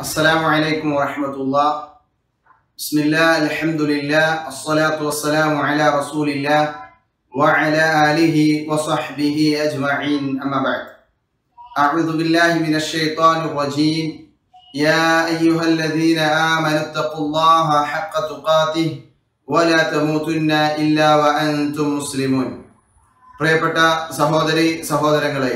السلام عليكم ورحمة الله بسم الله الحمد لله الصلاة والسلام على رسول الله وعلى آله وصحبه أجمعين أما بعد أعوذ بالله من الشيطان الرجيم يا أيها الذين آمنوا اتقوا الله حق تقاته ولا تموتن إلا وأنتم مسلمون പ്രിയപ്പെട്ട സഹോദരി സഹോദരങ്ങളെ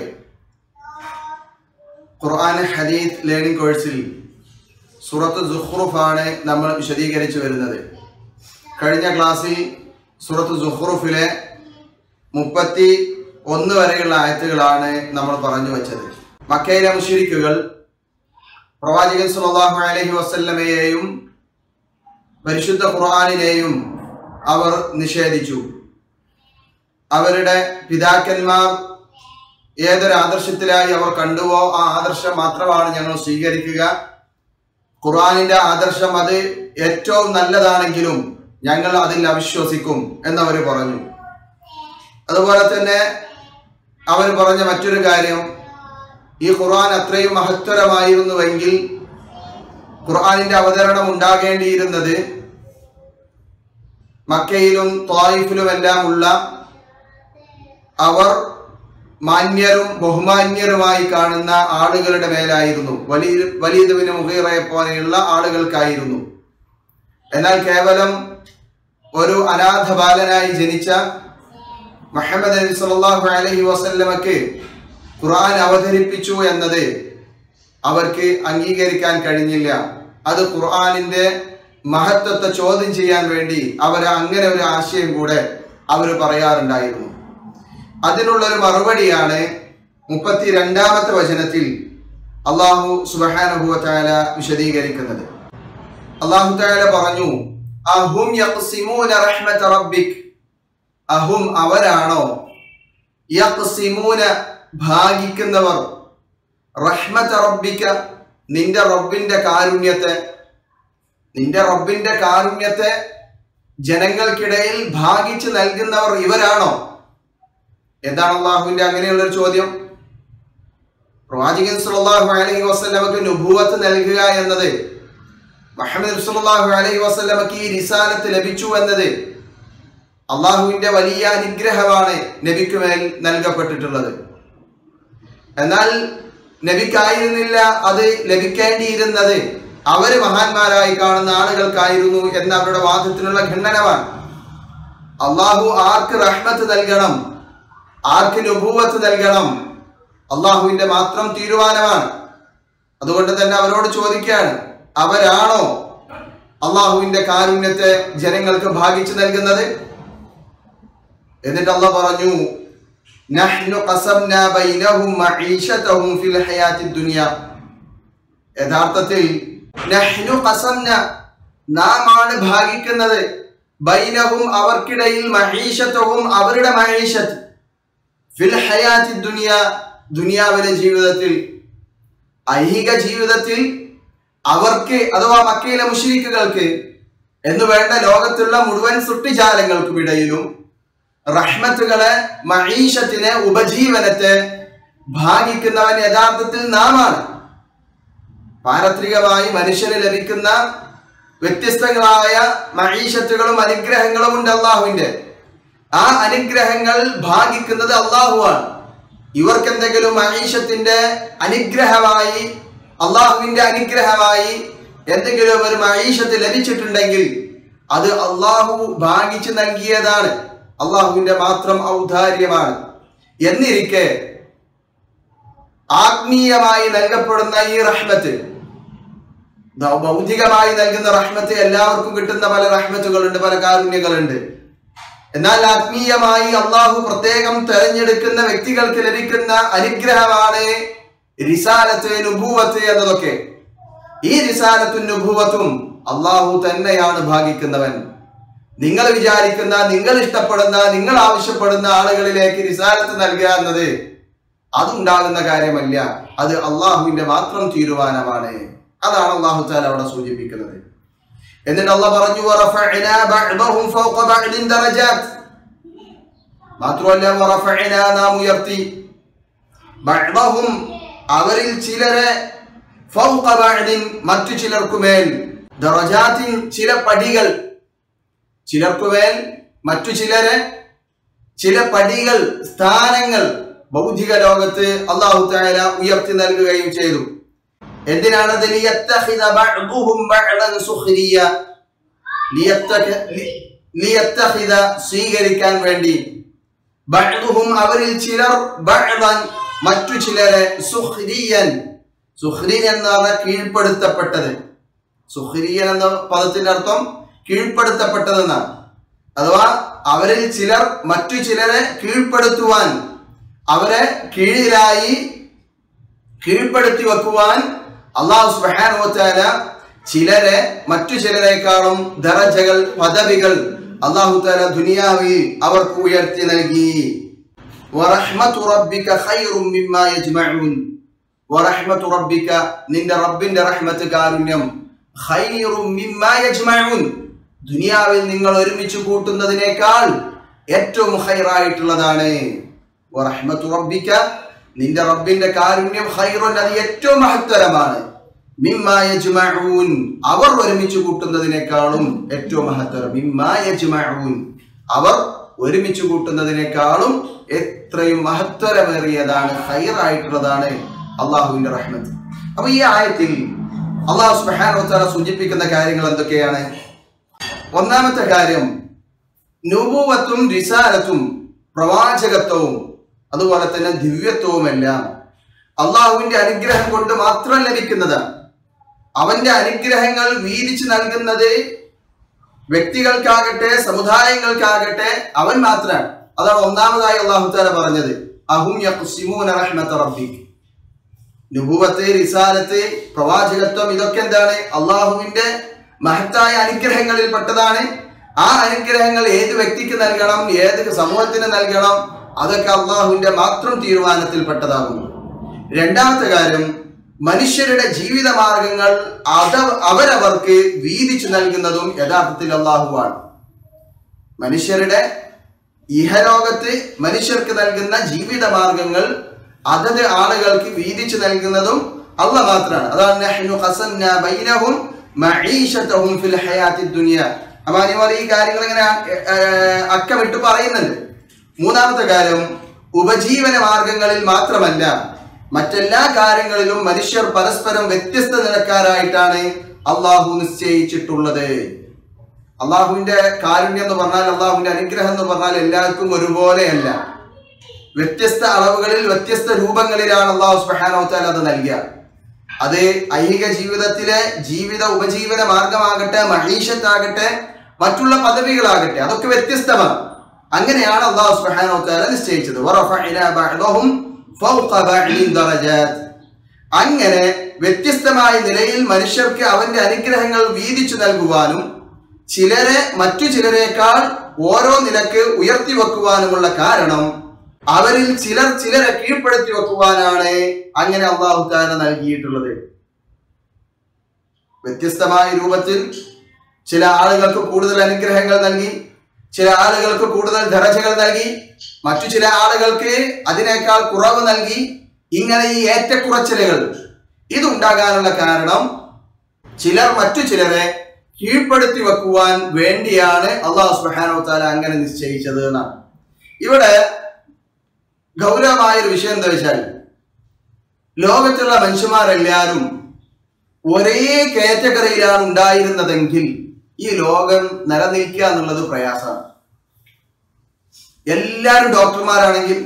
ഖുർആൻ ഹദീത്ത് ലേണിംഗ് കോഴ്സിൽ സൂറത്ത് സുഹ്റുഫാണ് നമ്മൾ വിശദീകരിച്ചു വരുന്നത് കഴിഞ്ഞ ക്ലാസ്സിൽ സൂറത്ത് സുഹ്റുഫിലെ മുപ്പത്തി ഒന്ന് വരെയുള്ള ആയത്തുകളാണ് നമ്മൾ പറഞ്ഞു വച്ചത് മക്കയിലെ മുഷിരിക്കുകൾ പ്രവാചകൻ സുല്ലല്ലാഹു അലൈഹി വസല്ലമയെയും പരിശുദ്ധ ഖുർആനിനെയും അവർ നിഷേധിച്ചു അവരുടെ പിതാക്കന്മാർ ഏതൊരു ആദർശത്തിലായി അവർ കണ്ടുവോ ആ ആദർശം മാത്രമാണ് ഞങ്ങൾ സ്വീകരിക്കുക ഖുർആനിന്റെ ആദർശം അത് ഏറ്റവും നല്ലതാണെങ്കിലും ഞങ്ങൾ അതിൽ അവിശ്വസിക്കും എന്നവർ പറഞ്ഞു അതുപോലെ തന്നെ അവർ പറഞ്ഞ മറ്റൊരു കാര്യം ഈ ഖുർആൻ അത്രയും മഹത്വരമായിരുന്നുവെങ്കിൽ ഖുർആനിന്റെ അവതരണം ഉണ്ടാകേണ്ടിയിരുന്നത് മക്കയിലും ത്വായിഫിലുമെല്ലാം ഉള്ള അവർ മാന്യരും ബഹുമാന്യരുമായി കാണുന്ന ആളുകളുടെ മേലായിരുന്നു വലിയ വലിയതുവിന് മുഹീറയെ പോലെയുള്ള ആളുകൾക്കായിരുന്നു എന്നാൽ കേവലം ഒരു അനാഥ ബാലനായി ജനിച്ച മുഹമ്മദ് നബി സല്ലല്ലാഹു അലൈഹി വസല്ലമക്ക് ഖുർആൻ അവതരിപ്പിച്ചു എന്നത് അവർക്ക് അംഗീകരിക്കാൻ കഴിഞ്ഞില്ല അത് ഖുർആനിന്റെ മഹത്വത്തെ ചോദ്യം ചെയ്യാൻ വേണ്ടി അവർ അങ്ങനെ ഒരു ആശയം കൂടെ അവർ പറയാറുണ്ടായിരുന്നു അതിനുള്ള ഒരു മറുപടിയാണ് മുപ്പത്തി രണ്ടാമത്തെ വചനത്തിൽ അള്ളാഹു സുബാനുഭവത്തായ വിശദീകരിക്കുന്നത് അള്ളാഹു താല പറഞ്ഞു അഹും യഖ്സിമൂന റഹ്മത റബ്ബിക് അഹും അവരാണോ യഖ്സിമൂന ഭാഗിക്കുന്നവർ റഹ്മത റബ്ബിക നിന്റെ റബ്ബിന്റെ കാരുണ്യത്തെ നിന്റെ റബ്ബിന്റെ കാരുണ്യത്തെ ജനങ്ങൾക്കിടയിൽ ഭാഗിച്ചു നൽകുന്നവർ ഇവരാണോ എന്താണ് അള്ളാഹുവിന്റെ അങ്ങനെയുള്ള ഒരു ചോദ്യം പ്രവാചകൻ സല്ലല്ലാഹു അലൈഹി വസല്ലമക്ക് നുബുവത്ത് നൽകുക എന്നത് മുഹമ്മദ് സല്ലല്ലാഹു അലൈഹി വസല്ലമക്ക് ഈ റിസാലത്ത് ലഭിച്ചു എന്നത് അള്ളാഹുവിന്റെ വലിയ അനുഗ്രഹമാണ് നബിക്ക് മേൽ നൽകപ്പെട്ടിട്ടുള്ളത് എന്നാൽ നബിക്കായിരുന്നില്ല അത് ലഭിക്കേണ്ടിയിരുന്നത് അവര് മഹാന്മാരായി കാണുന്ന ആളുകൾക്കായിരുന്നു എന്ന അവരുടെ വാദത്തിനുള്ള ഖണ്ഡനമാണ് അള്ളാഹു ആർക്ക് റഹ്മത്ത് നൽകണം ആർക്ക് നുഭൂവത്ത് നൽകണം അള്ളാഹുവിന്റെ മാത്രം തീരുമാനമാണ് അതുകൊണ്ട് തന്നെ അവരോട് ചോദിക്കുകയാണ് അവരാണോ അള്ളാഹുവിന്റെ കാരുണ്യത്തെ ജനങ്ങൾക്ക് ഭാഗിച്ചു നൽകുന്നത് എന്നിട്ട് അള്ളാഹ് പറഞ്ഞു നഹ്നു ഖസംനാ ബൈനഹും മഈശതഹും ഫിൽ ഹയാത്തി ദുനിയ യഥാർത്ഥത്തിൽ നഹ്നു ഖസംന നാം ആണ് ഭാഗിക്കുന്നത് ബൈനഹും അവർക്കിടയിൽ മഹീഷത്വവും അവരുടെ മഹീഷത്ത് ഫിൽ ഹയാത്തി ദുനിയ ദുനിയാവിലെ ജീവിതത്തിൽ ഐഹിക ജീവിതത്തിൽ അവർക്ക് അഥവാ മക്കയിലെ മുഷരിക്കുകൾക്ക് എന്ന് വേണ്ട ലോകത്തുള്ള മുഴുവൻ സൃഷ്ടിജാലങ്ങൾക്കും ഇടയിലും റഹ്മത്തുകളെ മഹീഷത്തിനെ ഉപജീവനത്തെ ഭാഗിക്കുന്നവൻ യഥാർത്ഥത്തിൽ നാമാണ് പാരത്രികമായി മനുഷ്യന് ലഭിക്കുന്ന വ്യത്യസ്തങ്ങളായ മഹീഷത്തുകളും അനുഗ്രഹങ്ങളും ഉണ്ട് അള്ളാഹുവിന്റെ ആ അനുഗ്രഹങ്ങൾ ഭാഗിക്കുന്നത് അള്ളാഹുവാണ് ഇവർക്ക് എന്തെങ്കിലും മഹീഷത്തിന്റെ അനുഗ്രഹമായി അള്ളാഹുവിന്റെ അനുഗ്രഹമായി എന്തെങ്കിലും ഒരു മഹീഷത്ത് ലഭിച്ചിട്ടുണ്ടെങ്കിൽ അത് അള്ളാഹു ഭാഗിച്ചു നൽകിയതാണ് അള്ളാഹുവിന്റെ മാത്രം ഔദാര്യമാണ് എന്നിരിക്കെ ആത്മീയമായി നൽകപ്പെടുന്ന ഈ റഹ്മത്ത് ഭൗതികമായി നൽകുന്ന റഹ്മത്ത് എല്ലാവർക്കും കിട്ടുന്ന പല റഹ്മത്തുകളുണ്ട് പല കാരുണ്യങ്ങളുണ്ട് എന്നാൽ ആത്മീയമായി അള്ളാഹു പ്രത്യേകം തെരഞ്ഞെടുക്കുന്ന വ്യക്തികൾക്ക് ലഭിക്കുന്ന അനുഗ്രഹമാണ് റിസാലത്ത് നുഭൂവത്ത് എന്നതൊക്കെ ഈ റിസാലത്തും നുഭൂവത്തും അള്ളാഹു തന്നെയാണ് ഭാഗിക്കുന്നവൻ നിങ്ങൾ വിചാരിക്കുന്ന നിങ്ങൾ ഇഷ്ടപ്പെടുന്ന നിങ്ങൾ ആവശ്യപ്പെടുന്ന ആളുകളിലേക്ക് റിസാലത്ത് നൽകുക എന്നത് അതുണ്ടാകുന്ന കാര്യമല്ല അത് അള്ളാഹുവിന്റെ മാത്രം തീരുമാനമാണ് അതാണ് അള്ളാഹു താല അവിടെ സൂചിപ്പിക്കുന്നത് എന്നിട്ട് അള്ള പറഞ്ഞു "വറഫഅനാ ബഅദഹും ഫൗഖ ബഅദിൻ ദറജാത്ത്." മാത്രമല്ല "വറഫഅനാ നാം ഉയർത്തി ബഅദഹും അവരിൽ ചിലരെ ഫൗഖ ബഅദിൻ മറ്റു ചിലർക്കുമേൽ ദറജാത്തിൻ ചില പടികൾ ചിലർക്കുമേൽ മറ്റു ചിലരെ ചില പടികൾ സ്ഥാനങ്ങൾ ഭൗതിക ലോകത്ത് അള്ളാഹു തആല ഉയർത്തി നൽകുകയും ചെയ്തു എന്തിനാണത് ലിയത്തഖിദ ബഅദുഹും ബഅദൻ സുഖ്രിയ ലിയത്തഖ- ലി- ലിയത്തഖിദ സ്വീകരിക്കാൻ വേണ്ടി ബഅദുഹും അവരിൽ ചിലർ ബഅദൻ മറ്റു ചിലരെ സുഖ്രിയൻ സുഖ്രിൻ എന്ന് പറഞ്ഞാൽ കീഴ്പ്പെടുത്തപ്പെട്ടത് സുഖ്രിയൻ എന്ന പദത്തിന്റെ അർത്ഥം കീഴ്പ്പെടുത്തപ്പെട്ടതെന്നാണ് അഥവാ അവരിൽ ചിലർ മറ്റു ചിലരെ കീഴ്പ്പെടുത്തുവാൻ അവരെ കീഴിലായി കീഴ്പ്പെടുത്തി വെക്കുവാൻ അള്ളാഹു സുബാനുവത്താല ചിലരെ മറ്റു ചിലരെക്കാളും ദറജകൾ പദവികൾ അള്ളാഹു താല ദുനിയാവിൽ അവർക്ക് ഉയർത്തി നൽകി വറഹ്മത്തു റബ്ബിക ഖൈറും മിമ്മാ യജ്മഊൻ വറഹ്മത്തു റബ്ബിക നിന്റെ റബ്ബിന്റെ റഹ്മത്ത് കാരുണ്യം ഖൈറും മിമ്മാ യജ്മഊൻ ദുനിയാവിൽ നിങ്ങൾ ഒരുമിച്ച് കൂട്ടുന്നതിനേക്കാൾ ഏറ്റവും ഖൈറായിട്ടുള്ളതാണ് വറഹ്മത്തു റബ്ബിക നിന്റെ റബ്ബിന്റെ കാരുണ്യം ഖൈറുൻ അത് ഏറ്റവും മഹത്തരമാണ് മിമ്മാ യജ്മഊൻ അവർ ഒരുമിച്ച് കൂട്ടുന്നതിനേക്കാളും ഏറ്റവും മഹത്തരം മിമ്മാ യജ്മഊൻ അവർ ഒരുമിച്ച് കൂട്ടുന്നതിനേക്കാളും എത്രയും മഹത്തരമേറിയതാണ് ഹൈറായിട്ടുള്ളതാണ് അള്ളാഹുവിന്റെ റഹ്മത്ത് അപ്പൊ ഈ ആയത്തിൽ അള്ളാഹു സുബാന സൂചിപ്പിക്കുന്ന കാര്യങ്ങൾ എന്തൊക്കെയാണ് ഒന്നാമത്തെ കാര്യം നുപൂവത്തും റിസാലത്തും പ്രവാചകത്വവും അതുപോലെ തന്നെ ദിവ്യത്വവുമെല്ലാം അള്ളാഹുവിന്റെ അനുഗ്രഹം കൊണ്ട് മാത്രം ലഭിക്കുന്നതാണ് അവന്റെ അനുഗ്രഹങ്ങൾ വീതിച്ചു നൽകുന്നത് വ്യക്തികൾക്കാകട്ടെ സമുദായങ്ങൾക്കാകട്ടെ അവൻ മാത്രമാണ് അതാണ് ഒന്നാമതായി അള്ളാഹു താല പറഞ്ഞത് അഹും യഖ്സിമൂന റഹ്മത റബ്ബിക് നുബുവത്ത് റിസാലത്ത് പ്രവാചകത്വം ഇതൊക്കെ എന്താണ് അള്ളാഹുവിന്റെ മഹത്തായ അനുഗ്രഹങ്ങളിൽ പെട്ടതാണ് ആ അനുഗ്രഹങ്ങൾ ഏത് വ്യക്തിക്ക് നൽകണം ഏത് സമൂഹത്തിന് നൽകണം അതൊക്കെ അള്ളാഹുവിന്റെ മാത്രം തീരുമാനത്തിൽപ്പെട്ടതാകുന്നു രണ്ടാമത്തെ കാര്യം മനുഷ്യരുടെ ജീവിത മാർഗങ്ങൾ അത അവരവർക്ക് വീതിച്ചു നൽകുന്നതും യഥാർത്ഥത്തിൽ അള്ളാഹുവാണ് മനുഷ്യരുടെ ഇഹലോകത്ത് മനുഷ്യർക്ക് നൽകുന്ന ജീവിത മാർഗങ്ങൾ അതത് ആളുകൾക്ക് വീതിച്ചു നൽകുന്നതും അല്ല മാത്രമാണ് അതാണ് നഹ്നു ഖസന്ന ബൈനഹും മഈശതഹും ഫിൽ ഹയാത്തി ദുനിയ അമാനിമാർ ഈ കാര്യങ്ങൾ ഇങ്ങനെ ഏർ, അക്കമിട്ട് പറയുന്നുണ്ട് മൂന്നാമത്തെ കാര്യം ഉപജീവന മാർഗങ്ങളിൽ മാത്രമല്ല മറ്റെല്ലാ കാര്യങ്ങളിലും മനുഷ്യർ പരസ്പരം വ്യത്യസ്ത നിലക്കാരായിട്ടാണ് അള്ളാഹു നിശ്ചയിച്ചിട്ടുള്ളത് അള്ളാഹുവിന്റെ കാരുണ്യം എന്ന് പറഞ്ഞാൽ അള്ളാഹുവിന്റെ അനുഗ്രഹം എന്ന് പറഞ്ഞാൽ എല്ലാവർക്കും ഒരുപോലെയല്ല വ്യത്യസ്ത അളവുകളിൽ വ്യത്യസ്ത രൂപങ്ങളിലാണ് അള്ളാഹു സുബാനോത്താൽ അത് നൽകിയ അത് ഐഹിക ജീവിതത്തിലെ ജീവിത ഉപജീവന മാർഗമാകട്ടെ മഹീഷത്താകട്ടെ മറ്റുള്ള പദവികളാകട്ടെ അതൊക്കെ വ്യത്യസ്തമാണ് അങ്ങനെയാണ് അള്ളാഹു സുബാനോത്താല നിശ്ചയിച്ചത് വറഫഅനാ ബഅദഹും ഫൗഖ ബഅദിൻ ദറജാത്ത്. അങ്ങനെ വ്യത്യസ്തമായ നിലയിൽ മനുഷ്യർക്ക് അവന്റെ അനുഗ്രഹങ്ങൾ വീതിച്ചു നൽകുവാനും ചിലരെ മറ്റു ചിലരേക്കാൾ ഓരോ നിലക്ക് ഉയർത്തി വെക്കുവാനുമുള്ള കാരണം അവരിൽ ചിലർ ചിലരെ കീഴ്പ്പെടുത്തി വെക്കുവാനാണ് അങ്ങനെ അള്ളാഹു താല നൽകിയിട്ടുള്ളത് വ്യത്യസ്തമായ രൂപത്തിൽ ചില ആളുകൾക്ക് കൂടുതൽ അനുഗ്രഹങ്ങൾ നൽകി ചില ആളുകൾക്ക് കൂടുതൽ ദറജകൾ നൽകി മറ്റു ചില ആളുകൾക്ക് അതിനേക്കാൾ കുറവ് നൽകി ഇങ്ങനെ ഈ ഏറ്റക്കുറച്ചിലുകൾ ഇതുണ്ടാകാനുള്ള കാരണം ചിലർ മറ്റു ചിലരെ കീഴ്പ്പെടുത്തി വെക്കുവാൻ വേണ്ടിയാണ് അള്ളാഹു സുബ്ഹാനഹു താല അങ്ങനെ നിശ്ചയിച്ചത് എന്നാണ് ഇവിടെ ഗൗരവമായ ഒരു വിഷയം എന്താ വെച്ചാൽ ലോകത്തുള്ള മനുഷ്യന്മാരെല്ലാവരും ഒരേ കാറ്റഗറിയിലാണ് ഉണ്ടായിരുന്നതെങ്കിൽ ഈ ലോകം നിലനിൽക്കുക എന്നുള്ളത് പ്രയാസമാണ് എല്ലാവരും ഡോക്ടർമാരാണെങ്കിൽ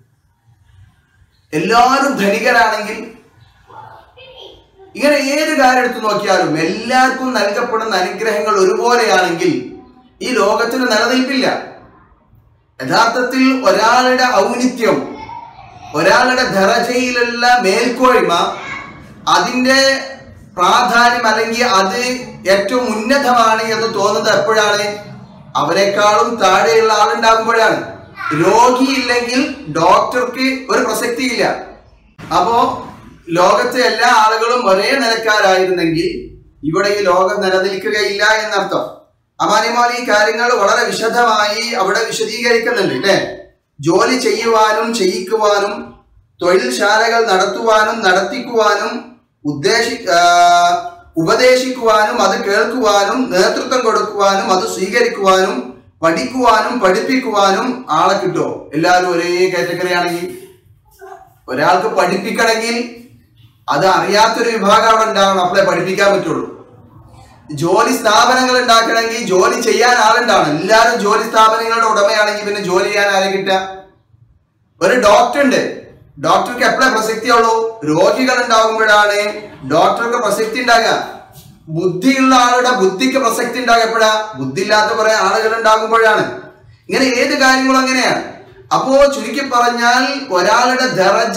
എല്ലാവരും ധനികരാണെങ്കിൽ ഇങ്ങനെ ഏത് കാര്യം എടുത്തു നോക്കിയാലും എല്ലാവർക്കും നൽകപ്പെടുന്ന അനുഗ്രഹങ്ങൾ ഒരുപോലെയാണെങ്കിൽ ഈ ലോകത്തിന് നിലനിൽപ്പില്ല യഥാർത്ഥത്തിൽ ഒരാളുടെ ഔന്നിത്യം ഒരാളുടെ ദറജയിലുള്ള മേൽക്കോയ്മ അതിന്റെ പ്രാധാന്യം അല്ലെങ്കിൽ അത് ഏറ്റവും ഉന്നതമാണ് എന്ന് തോന്നുന്നത് എപ്പോഴാണ് അവരെക്കാളും താഴെയുള്ള ആളുണ്ടാകുമ്പോഴാണ് രോഗിയില്ലെങ്കിൽ ഡോക്ടർക്ക് ഒരു പ്രസക്തിയില്ല അപ്പോ ലോകത്തെ എല്ലാ ആളുകളും ഒരേ നിലക്കാരായിരുന്നെങ്കിൽ ഇവിടെ ഈ ലോകം നിലനിൽക്കുകയില്ല എന്നർത്ഥം അമാനിമാൻ ഈ കാര്യങ്ങൾ വളരെ വിശദമായി അവിടെ വിശദീകരിക്കുന്നുണ്ട് അല്ലേ ജോലി ചെയ്യുവാനും ചെയ്യിക്കുവാനും തൊഴിൽശാലകൾ നടത്തുവാനും നടത്തിക്കുവാനും ഉദ്ദേശി ആ, ഉപദേശിക്കുവാനും അത് കേൾക്കുവാനും നേതൃത്വം കൊടുക്കുവാനും അത് സ്വീകരിക്കുവാനും പഠിക്കുവാനും പഠിപ്പിക്കുവാനും ആളെ കിട്ടുമോ എല്ലാവരും ഒരേ കാറ്റഗറി ആണെങ്കിൽ ഒരാൾക്ക് പഠിപ്പിക്കണമെങ്കിൽ അത് അറിയാത്തൊരു വിഭാഗം അവിടെ ഉണ്ടാകണം അപ്പോഴേ പഠിപ്പിക്കാൻ പറ്റുള്ളൂ ജോലി സ്ഥാപനങ്ങൾ ഉണ്ടാക്കണമെങ്കിൽ ജോലി ചെയ്യാൻ ആളുണ്ടാവണം എല്ലാവരും ജോലി സ്ഥാപനങ്ങളുടെ ഉടമയാണെങ്കിൽ പിന്നെ ജോലി ചെയ്യാൻ ആരെ കിട്ടുക ഒരു ഡോക്ടർ ഉണ്ട് ഡോക്ടർക്ക് എപ്പോഴേ പ്രസക്തിയുള്ളൂ രോഗികൾ ഉണ്ടാകുമ്പോഴാണ് ഡോക്ടർക്ക് പ്രസക്തി ഉണ്ടാകുക ബുദ്ധിയുള്ള ആളുടെ ബുദ്ധിക്ക് പ്രസക്തി ഉണ്ടാകുക എപ്പോഴാ ബുദ്ധി ഇല്ലാത്ത കുറെ ആളുകൾ ഉണ്ടാകുമ്പോഴാണ് ഇങ്ങനെ ഏത് കാര്യങ്ങളും അങ്ങനെയാണ് അപ്പോ ചുരുക്കി പറഞ്ഞാൽ ഒരാളുടെ ദറജ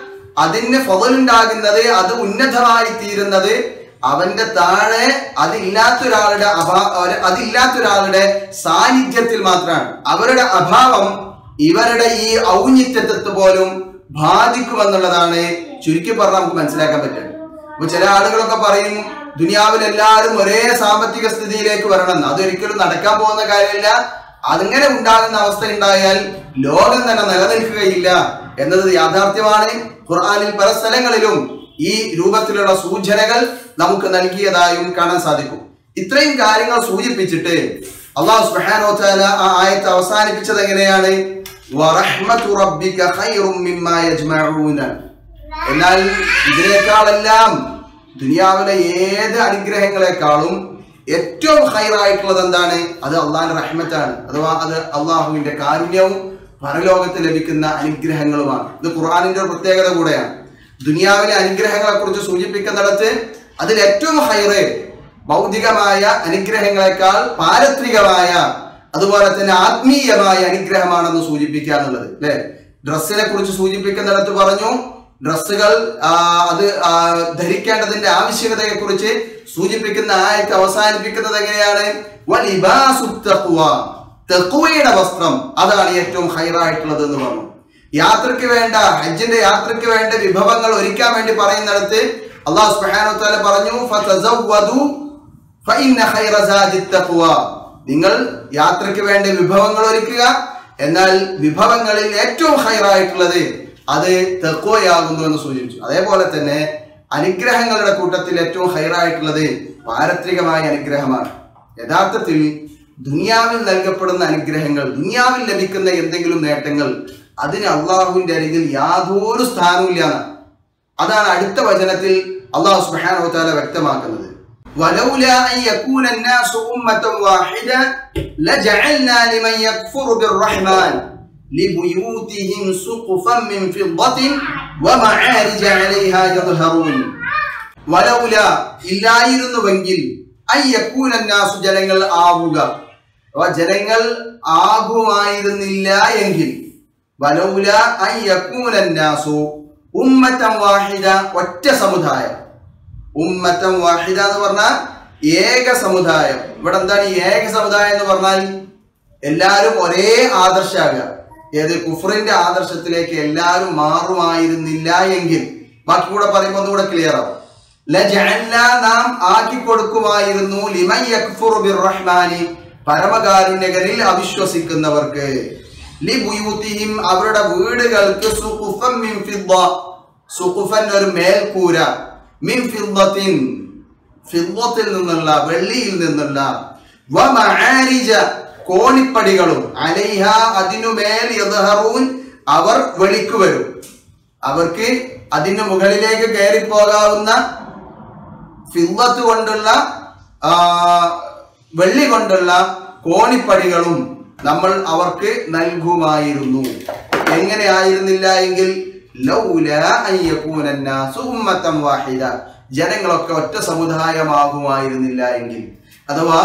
അതിന് ഫതലുണ്ടാകുന്നത് അത് ഉന്നതമായി തീരുന്നത് അവന്റെ താഴെ അതില്ലാത്ത ഒരാളുടെ അഭാ ഒരു- അതില്ലാത്ത ഒരാളുടെ സാന്നിധ്യത്തിൽ മാത്രമാണ് അവരുടെ അഭാവം ഇവരുടെ ഈ ഔന്നിത്യത്വത്തെ പോലും ബാധിക്കുമെന്നുള്ളതാണ് ചുരുക്കി പറഞ്ഞാൽ നമുക്ക് മനസ്സിലാക്കാൻ പറ്റുക അപ്പൊ ചില ആളുകളൊക്കെ പറയും ദുനിയാവിൽ എല്ലാവരും ഒരേ സാമ്പത്തിക സ്ഥിതിയിലേക്ക് വരണം അതൊരിക്കലും നടക്കാൻ പോകുന്ന കാര്യമില്ല അതിങ്ങനെ ഉണ്ടാകുന്ന അവസ്ഥ ഉണ്ടായാൽ ലോകം തന്നെ നിലനിൽക്കുകയില്ല എന്നത് യാഥാർത്ഥ്യമാണ് ഖുർആനിൽ പല സ്ഥലങ്ങളിലും ഈ രൂപത്തിലുള്ള സൂചനകൾ നമുക്ക് നൽകിയതായും കാണാൻ സാധിക്കും ഇത്രയും കാര്യങ്ങൾ സൂചിപ്പിച്ചിട്ട് അള്ളാഹു സുബ്ഹാനഹു വ തആല ആ ആയത്ത് അവസാനിപ്പിച്ചത് എങ്ങനെയാണ് വറഹ്മതു റബ്ബിക ഖൈറും മിമ്മാ യജ്മഊന എന്നാൽ ഇതിനേക്കാളെല്ലാം ദുനിയാവിലെ ഏത് അനുഗ്രഹങ്ങളെക്കാളും ഏറ്റവും ഹൈറായിട്ടുള്ളത് എന്താണ് അത് അള്ളാഹിന്റെ റഹ്മത്താണ് അഥവാ അത് അള്ളാഹുവിന്റെ കാരുണ്യവും പരലോകത്ത് ലഭിക്കുന്ന അനുഗ്രഹങ്ങളുമാണ് ഇത് ഖുർആാനിന്റെ ഒരു പ്രത്യേകത കൂടെയാണ് ദുനിയാവിലെ അനുഗ്രഹങ്ങളെ കുറിച്ച് സൂചിപ്പിക്കുന്നിടത്ത് അതിൽ ഏറ്റവും ഹൈറ് ഭൗതികമായ അനുഗ്രഹങ്ങളെക്കാൾ പാരത്രികമായ അതുപോലെ തന്നെ ആത്മീയമായ അനുഗ്രഹമാണെന്ന് സൂചിപ്പിക്കുക എന്നുള്ളത് അല്ലെ ഡ്രസ്സിനെ കുറിച്ച് സൂചിപ്പിക്കുന്നിടത്ത് പറഞ്ഞു ഡ്രസ്സുകൾ ആ, അത് ആ, ധരിക്കേണ്ടതിന്റെ ആവശ്യകതയെ കുറിച്ച് സൂചിപ്പിക്കുന്ന ആയത്ത് അവസാനിപ്പിക്കുന്നത് എങ്ങനെയാണ് വലിബാസു തഖ്വ. തഖ്വയുടെ വസ്ത്രം അതാണ് ഏറ്റവും ഹൈറായിട്ടുള്ളത് എന്ന് പറഞ്ഞു യാത്രയ്ക്ക് വേണ്ട ഹജ്ജിന്റെ യാത്രയ്ക്ക് വേണ്ട വിഭവങ്ങൾ ഒരുക്കാൻ വേണ്ടി പറയുന്നിടത്ത് അള്ളാഹു സുബ്ഹാനഹു വ തആല പറഞ്ഞു ഫതസവ്വദു ഫഇന്ന ഖൈറ സാദി തഖ്വ. നിങ്ങൾ യാത്രയ്ക്ക് വേണ്ട വിഭവങ്ങൾ ഒരുക്കുക എന്നാൽ വിഭവങ്ങളിൽ ഏറ്റവും ഹൈറായിട്ടുള്ളത് അത് തെക്കോയാകുന്നു എന്ന് സൂചിപ്പിച്ചു അതേപോലെ തന്നെ അനുഗ്രഹങ്ങളുടെ കൂട്ടത്തിൽ ഏറ്റവും ഹൈറായിട്ടുള്ളത് പാരത്രികമായ അനുഗ്രഹമാണ് യഥാർത്ഥത്തിൽ ദുനിയാവിൽ നൽകപ്പെടുന്ന അനുഗ്രഹങ്ങൾ ദുനിയാവിൽ ലഭിക്കുന്ന എന്തെങ്കിലും നേട്ടങ്ങൾ അതിന് അള്ളാഹുവിന്റെ അരികിൽ യാതൊരു സ്ഥാനവും അതാണ് അടുത്ത വചനത്തിൽ അള്ളാഹു സുബ്ഹാനഹു വ തആല വ്യക്തമാക്കുന്നത് ولولا أن يكون الناس أمة واحدة لجعلنا لمن يكفر بالرحمن لبيوتهم سقفا من فضة ومعارج عليها يظهرون വലൗല ഇല്ലായിരുന്നുവെങ്കിൽ അയ്യക്കൂനന്നാസു ജനങ്ങൾ ആവുക അഥവാ ജനങ്ങൾ ആകുമായിരുന്നില്ല എങ്കിൽ വലൗല അയ്യക്കൂനന്നാസു ഉമ്മത്തം വാഹിദ ഒറ്റ സമുദായം ഉമ്മത്തം വാഹിദ എന്ന് പറഞ്ഞാൽ ഏക സമുദായം ഇവിടെ എന്താണ് ഈ ഏക സമുദായം എന്ന് പറഞ്ഞാൽ എല്ലാവരും ഒരേ ആദർശാകുക ഏത് കുഫറിന്റെ ആദർശത്തിലേക്ക് എല്ലാവരും മാറുമായിരുന്നില്ല എങ്കിൽ ബാക്കി കൂടെ പറയുമ്പോൾ ഒന്നുകൂടെ ക്ലിയർ ആവും ലജഅൽനാ നാം ആക്കി കൊടുക്കുമായിരുന്നു ലിമൻ യക്ഫുറു ബിർറഹ്മാനി പരമകാരുണ്യകരിൽ അവിശ്വസിക്കുന്നവർക്ക് ലിബുയൂതിഹിം അവരുടെ വീടുകൾക്ക് സുഖുഫൻ മിൻ ഫിദ്ദ സുഖുഫൻ ഒരു മേൽക്കൂര മിൻ ഫിദ്ദത്തിൻ ഫിദ്ദത്തിൽ നിന്നുള്ള വെള്ളിയിൽ നിന്നുള്ള വമആരിജ കോണിപ്പടികളും അലൈഹ അതിനുമേൽ യദ്ഹറൂൻ അവർ വെളിക്കു വരും അവർക്ക് അതിന് മുകളിലേക്ക് കയറി പോകാവുന്ന ഫില്ലത്ത് കൊണ്ടുള്ള ആ, വെള്ളി കൊണ്ടുള്ള കോണിപ്പടികളും നമ്മൾ അവർക്ക് നൽകുമായിരുന്നു എങ്ങനെ ആയിരുന്നില്ല എങ്കിൽ ലൗല അൻ യകൂന الناس ഉമ്മത്തൻ വാഹിദ ജനങ്ങളൊക്കെ ഒറ്റ സമുദായമാകുമായിരുന്നില്ല എങ്കിൽ അഥവാ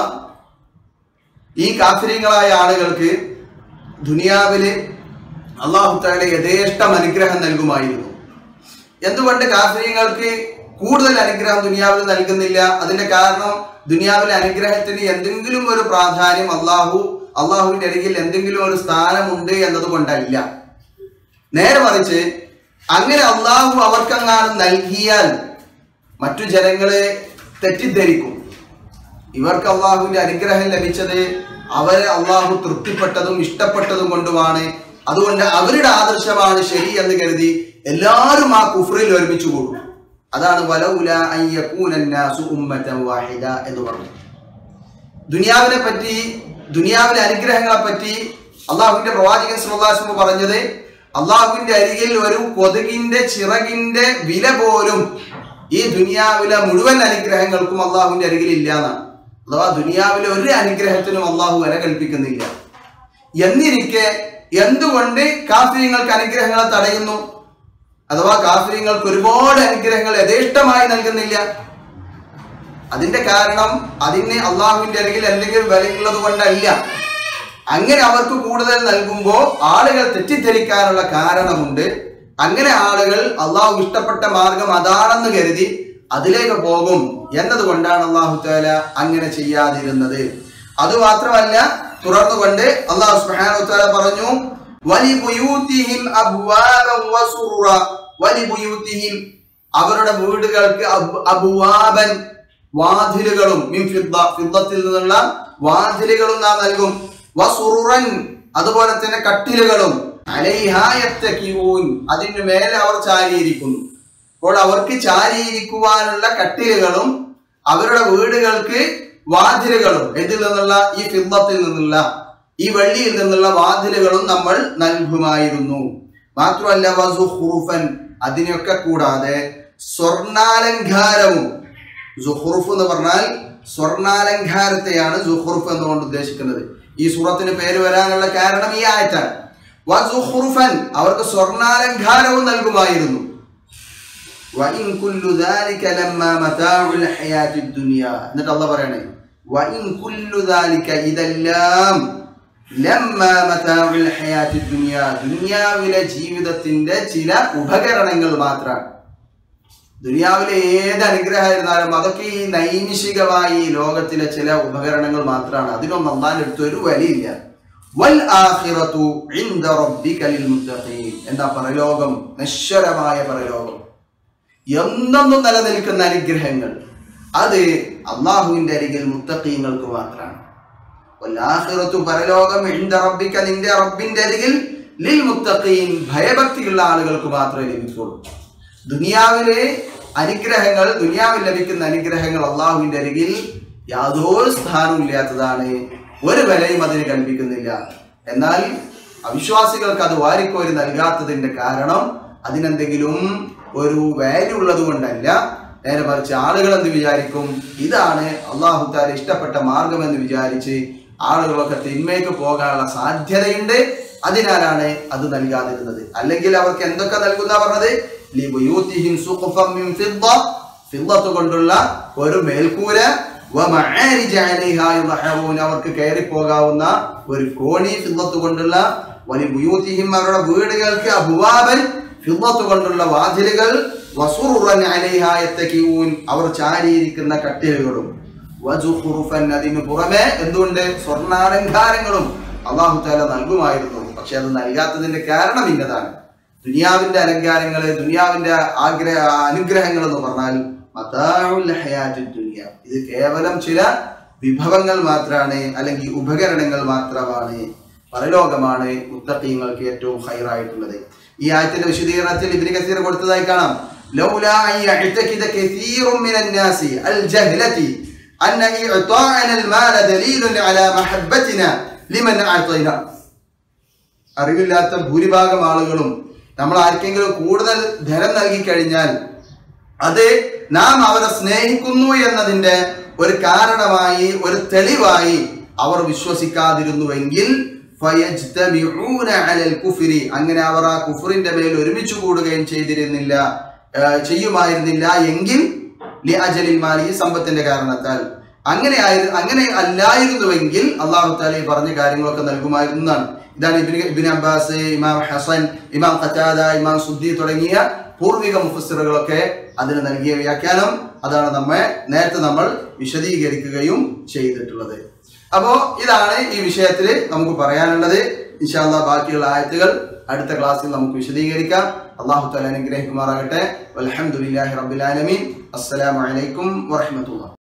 ഈ കാഫര്യങ്ങളായ ആളുകൾക്ക് ദുനിയാവില് അള്ളാഹു താല യഥേഷ്ടം അനുഗ്രഹം നൽകുമായിരുന്നു എന്തുകൊണ്ട് കാഫര്യങ്ങൾക്ക് കൂടുതൽ അനുഗ്രഹം ദുനിയാവിൽ നൽകുന്നില്ല അതിന്റെ കാരണം ദുനിയാവിലെ അനുഗ്രഹത്തിന് എന്തെങ്കിലും ഒരു പ്രാധാന്യം അള്ളാഹു അള്ളാഹുവിന്റെ അരികിൽ എന്തെങ്കിലും ഒരു സ്ഥാനമുണ്ട് എന്നതുകൊണ്ടല്ല നേരെ മറിച്ച് അങ്ങനെ അള്ളാഹു അവർക്കങ്ങാനും നൽകിയാൽ മറ്റു ജനങ്ങളെ തെറ്റിദ്ധരിക്കും ഇവർക്ക് അള്ളാഹുവിന്റെ അനുഗ്രഹം ലഭിച്ചത് അവരെ അള്ളാഹു തൃപ്തിപ്പെട്ടതും ഇഷ്ടപ്പെട്ടതും കൊണ്ടുമാണ് അതുകൊണ്ട് അവരുടെ ആദർശമാണ് ശരി എന്ന് കരുതി എല്ലാവരും ആ കുഫറിൽ ഒരുമിച്ച് കൂടും അതാണ് വലൗല അൻ യകൂന അന്നാസു ഉമ്മത്തൻ വാഹിദ എന്ന് പറഞ്ഞു ദുനിയാവിനെ പറ്റി ദുനിയാവിലെ അനുഗ്രഹങ്ങളെ പറ്റി അള്ളാഹുവിന്റെ പ്രവാചകൻ സുല്ലാസ്മ പറഞ്ഞത് അള്ളാഹുവിന്റെ അരികിൽ ഒരു കൊതുകിന്റെ ചിറകിന്റെ വില പോലും ഈ ദുനിയാവിലെ മുഴുവൻ അനുഗ്രഹങ്ങൾക്കും അള്ളാഹുവിന്റെ അരികിൽ ഇല്ല എന്നാണ് അഥവാ ദുനിയാവിലെ ഒരു അനുഗ്രഹത്തിനും അള്ളാഹു വില കൽപ്പിക്കുന്നില്ല എന്നിരിക്കെ എന്തുകൊണ്ട് കാഫര്യങ്ങൾക്ക് അനുഗ്രഹങ്ങളെ തടയുന്നു അഥവാ കാഫര്യങ്ങൾക്ക് ഒരുപാട് അനുഗ്രഹങ്ങൾ യഥേഷ്ടമായി നൽകുന്നില്ല അതിന്റെ കാരണം അതിന് അള്ളാഹുവിന്റെ അരികിൽ എന്തെങ്കിലും വിലയുള്ളത് കൊണ്ടല്ല അങ്ങനെ അവർക്ക് കൂടുതൽ നൽകുമ്പോൾ ആളുകൾ തെറ്റിദ്ധരിക്കാനുള്ള കാരണമുണ്ട് അങ്ങനെ ആളുകൾ അള്ളാഹു ഇഷ്ടപ്പെട്ട മാർഗം അതാണെന്ന് കരുതി അതിലേക്ക് പോകും എന്നതുകൊണ്ടാണ് അള്ളാഹു താല അങ്ങനെ ചെയ്യാതിരുന്നത് അതുമാത്രമല്ല തുടർന്നുകൊണ്ട് അള്ളാഹു സുബ്ഹാനഹു താല പറഞ്ഞു വലിബുയൂത്തിഹിം അബ്വാബൻ വസുറുറ വലിബുയൂത്തിഹിം അവരുടെ വീടുകൾക്ക് അബ്- അബ്വാബൻ വാതിലുകളും മിൻ ഫിദ്ദ ഫിദ്ദത്തിൽ നിന്നുള്ള വാതിലുകളും നാം നൽകും വസുറുറൻ അതുപോലെ തന്നെ കട്ടിലുകളും അലൈഹാ യത്തഖിഊൻ അതിന് മേലെ അവർ ചാരിയിരിക്കുന്നു അപ്പോൾ അവർക്ക് ചാരിയിരിക്കുവാനുള്ള കട്ടിലുകളും അവരുടെ വീടുകൾക്ക് വാതിലുകളും ഇതിൽ നിന്നുള്ള ഈ ഫിദ്ദത്തിൽ നിന്നുള്ള ഈ വെള്ളിയിൽ നിന്നുള്ള വാതിലുകളും നമ്മൾ നൽകുമായിരുന്നു മാത്രമല്ല വസുഹുറുഫൻ അതിനെയൊക്കെ കൂടാതെ സ്വർണാലങ്കാരവും സുഹുറുഫ് എന്ന് പറഞ്ഞാൽ സ്വർണാലങ്കാരത്തെയാണ് സുഹുറുഫ് എന്നുകൊണ്ട് ഉദ്ദേശിക്കുന്നത് ഈ സൂറത്തിന് പേര് വരാനുള്ള കാരണം ഈ ആയത്താണ് വസുഹുറുഫൻ അവർക്ക് സ്വർണാലങ്കാരവും നൽകുമായിരുന്നു വഇൻ കുല്ലു ദാലിക ലമ്മ മതാഉൽ ഹയാത്തി ദുനിയ എന്നിട്ട് അള്ളാഹ് പറയണേ വഇൻ കുല്ലു ദാലിക ഇതെല്ലാം ലമ്മ മതാഉൽ ഹയാത്തി ദുനിയ ദുനിയാവിലെ ജീവിതത്തിന്റെ ചില ഉപകരണങ്ങൾ മാത്രമാണ് ദുനിയാവിലെ ഏത് അനുഗ്രഹമായിരുന്നാലും അതൊക്കെ ഈ നൈമിഷികമായി ഈ ലോകത്തിലെ ചില ഉപകരണങ്ങൾ മാത്രമാണ് അതിനൊന്നും അള്ളാഹിന്റെ ഒരു വിലയില്ല വൽ ആഖിറതു ഇൻദ റബ്ബിക ലിൽ മുത്തഖീൻ എന്താ പരലോകം നശ്വരമായ പരലോകം എന്നെന്നും നിലനിൽക്കുന്ന അനുഗ്രഹങ്ങൾ അത് അള്ളാഹുവിന്റെ അരികിൽ മുത്തഖീങ്ങൾക്ക് മാത്രമാണ് വല്ലാഹിറത്തു പരലോകം ഇൻദ റബ്ബിക നിന്റെ റബ്ബിന്റെ അരികിൽ ലിൽ മുത്തഖീൻ ഭയഭക്തിയുള്ള ആളുകൾക്ക് മാത്രമേ ലഭിക്കുള്ളൂ ദുനിയാവിലെ അനുഗ്രഹങ്ങൾ ദുനിയാവിൽ ലഭിക്കുന്ന അനുഗ്രഹങ്ങൾ അള്ളാഹുവിന്റെ അരികിൽ യാതൊരു സ്ഥാനവും ഇല്ലാത്തതാണ് ഒരു വിലയും അതിന് കൽപ്പിക്കുന്നില്ല എന്നാൽ അവിശ്വാസികൾക്ക് അത് വാരിക്കോരി നൽകാത്തതിന്റെ കാരണം അതിനെന്തെങ്കിലും ഒരു വാല്യൂ ഉള്ളത് കൊണ്ടല്ല നേരെ മറിച്ച് ആളുകൾ എന്ത് വിചാരിക്കും ഇതാണ് അള്ളാഹു താല ഇഷ്ടപ്പെട്ട മാർഗം എന്ന് വിചാരിച്ച് ആളുകളൊക്കെ തിന്മയ്ക്ക് പോകാനുള്ള സാധ്യതയുണ്ട് അതിനാലാണ് അത് നൽകാതിരുന്നത് അല്ലെങ്കിൽ അവർക്ക് എന്തൊക്കെ നൽകുന്ന പറഞ്ഞത് ലിബുയൂത്തിഹിം സുഖഫം മിൻ ഫിദ്ദ ഫിദ്ദത്ത് കൊണ്ടുള്ള ഒരു മേൽക്കൂര വമആരിജ അലൈഹാ യുദ്ഹറൂൻ അവർക്ക് കയറി പോകാവുന്ന ഒരു കോണി ഫിദ്ദത്ത് കൊണ്ടുള്ള വലിബുയൂത്തിഹിം അവരുടെ വീടുകൾക്ക് അബുവാബൻ ഫിദ്ദത്ത് കൊണ്ടുള്ള വാതിലുകൾ വസുറുറൻ അലൈഹാ യത്തഖിഊൻ അവർ ചാരിയിരിക്കുന്ന കട്ടിലുകളും വജുഖുറുഫൻ അതിനു പുറമെ എന്തുകൊണ്ട് സ്വർണ്ണാലങ്കാരങ്ങളും അള്ളാഹു താല നൽകുമായിരുന്നു പക്ഷെ അത് നൽകാത്തതിന്റെ കാരണം ഇന്നതാണ് ദുനിയാവിന്റെ അലങ്കാരങ്ങള് ദുനിയാവിന്റെ ആഗ്രഹ അനുഗ്രഹങ്ങൾ എന്ന് പറഞ്ഞാൽ മതാഉൽ ഹയാത്തുൽ ദുനിയ ഇത് കേവലം ചില വിഭവങ്ങൾ മാത്രമാണ് അല്ലെങ്കിൽ ഉപകരണങ്ങൾ മാത്രമാണ് പരലോകമാണ് മുത്തഖീങ്ങൾക്ക് ഏറ്റവും ഹൈറായിട്ടുള്ളത് ഈ ആയത്തിന്റെ വിശദീകരണത്തിൽ ഇബ്നു കസീർ കൊടുത്തതായി കാണാം ലൗലാ അൻ യഅ്തഖിദ കസീറും മിനൻ നാസി അൽ ജഹ്ലതി അന്ന ഇഅ്താഅന അൽ മാല ദലീലുൻ അലാ മഹബ്ബതിന ലിമൻ അഅ്തൈന അറിവില്ലാത്ത ഭൂരിഭാഗം ആളുകളും നമ്മൾ ആർക്കെങ്കിലും കൂടുതൽ ധനം നൽകി കഴിഞ്ഞാൽ അത് നാം അവരെ സ്നേഹിക്കുന്നു എന്നതിന്റെ ഒരു കാരണമായി ഒരു തെളിവായി അവർ വിശ്വസിക്കാതിരുന്നുവെങ്കിൽ ഫയജ്തമിഊന അലൽ കുഫ്രി അങ്ങനെ അവർ ആ കുഫറിന്റെ മേൽ ഒരുമിച്ച് കൂടുകയും ചെയ്തിരുന്നില്ല ആ, ചെയ്യുമായിരുന്നില്ല എങ്കിൽ ലി അജലിൽ മാലി ഈ സമ്പത്തിന്റെ കാരണത്താൽ അങ്ങനെ ആയിരു അങ്ങനെ അല്ലായിരുന്നുവെങ്കിൽ അള്ളാഹു താല ഈ പറഞ്ഞ കാര്യങ്ങളൊക്കെ നൽകുമായിരുന്നതാണ് ഇതാണ് ഇബ്നു ഇബ്നു അബ്ബാസ് ഇമാം ഹസൻ ഇമാം ഖറ്റാദ ഇമാം സുദ്ദി തുടങ്ങിയ പൂർവിക മുഫസ്സിറുകളൊക്കെ അതിന് നൽകിയ വ്യാഖ്യാനം അതാണ് നമ്മെ നേരത്തെ നമ്മൾ വിശദീകരിക്കുകയും ചെയ്തിട്ടുള്ളത് അപ്പോ ഇതാണ് ഈ വിഷയത്തിൽ നമുക്ക് പറയാനുള്ളത് ഇൻഷാല്ല ബാക്കിയുള്ള ആയത്തുകൾ അടുത്ത ക്ലാസ്സിൽ നമുക്ക് വിശദീകരിക്കാം അള്ളാഹു തല അനുഗ്രഹിക്കുമാറാകട്ടെ അലഹമുല്ലാഹി റബുലാലമീൻ അസ്സലാമലൈക്കും വറഹമത്തുള്ള